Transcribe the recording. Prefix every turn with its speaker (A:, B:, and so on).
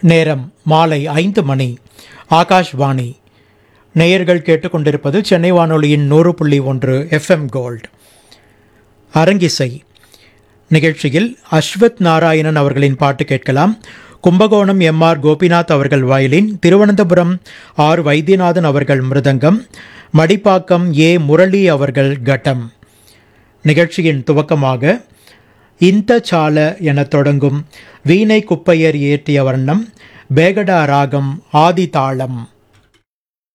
A: நேரம் மாலை ஐந்து மணி ஆகாஷ்வாணி நேயர்கள் கேட்டுக்கொண்டிருப்பது சென்னை வானொலியின் நூறு புள்ளி ஒன்று எஃப்எம் கோல்ட் அரங்கிசை நிகழ்ச்சியில் அஸ்வத் நாராயணன் அவர்களின் பாட்டு கேட்கலாம் கும்பகோணம் எம் ஆர் கோபிநாத் அவர்கள் வயலின் திருவனந்தபுரம் ஆர் வைத்தியநாதன் அவர்கள் மிருதங்கம் மடிப்பாக்கம் ஏ முரளி அவர்கள் கட்டம் நிகழ்ச்சியின் துவக்கமாக இந்த சால என தொடங்கும் வீணை குப்பையர் இயற்றிய வர்ணம் பேகடா ராகம் ஆதி தாளம்